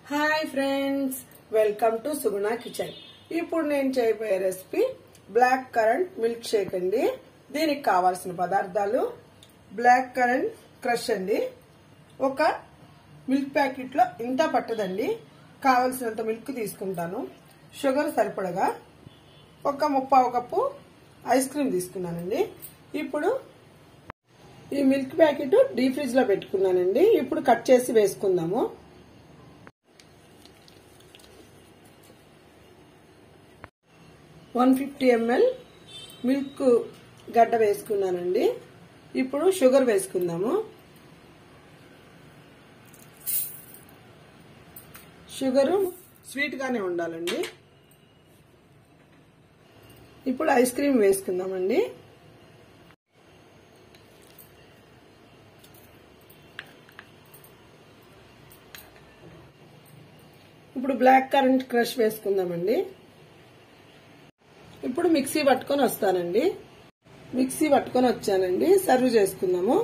hi friends welcome to Suguna kitchen ఇప్పుడు నేను చేయబోయే recipe black currant milkshake అండి దీనికి కావాల్సిన పదార్థాలు బ్లాక్ కరెంట్ క్రష్ అండి ఒక మిల్క్ ప్యాకెట్లో ఇంత పట్టదండి కావలసినంత మిల్క్ తీసుకుంటాను షుగర్ సరిపడగా ఒక ముప్పావు కప్పు ఐస్ క్రీమ్ తీసుకున్నానండి ఇప్పుడు ఈ మిల్క్ ప్యాకెట్ డీ ఫ్రిడ్జ్ లో పెట్టుకున్నానండి ఇప్పుడు కట్ చేసి వేసుకుందాము వన్ ఫిఫ్టీ ఎంఎల్ మిల్క్ గడ్డ వేసుకున్నానండి ఇప్పుడు షుగర్ వేసుకుందాము షుగరు స్వీట్గానే ఉండాలండి ఇప్పుడు ఐస్ క్రీమ్ వేసుకుందామండి ఇప్పుడు బ్లాక్ కరెంట్ క్రష్ వేసుకుందామండి ఇప్పుడు మిక్సీ పట్టుకొని వస్తానండి మిక్సీ పట్టుకొని వచ్చానండి సర్వ్ చేసుకుందాము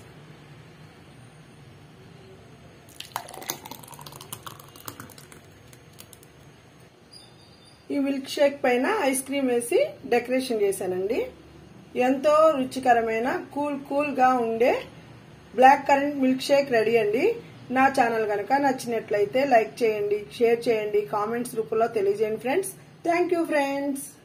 ఈ మిల్క్ షేక్ పైన ఐస్ క్రీమ్ వేసి డెకరేషన్ చేశానండి ఎంతో రుచికరమైన కూల్ కూల్ గా ఉండే black currant milkshake ready అండి నా ఛానల్ కనుక నచ్చినట్లయితే లైక్ చేయండి షేర్ చేయండి కామెంట్స్ రూపంలో తెలియజేయండి ఫ్రెండ్స్ థ్యాంక్ యూ ఫ్రెండ్స్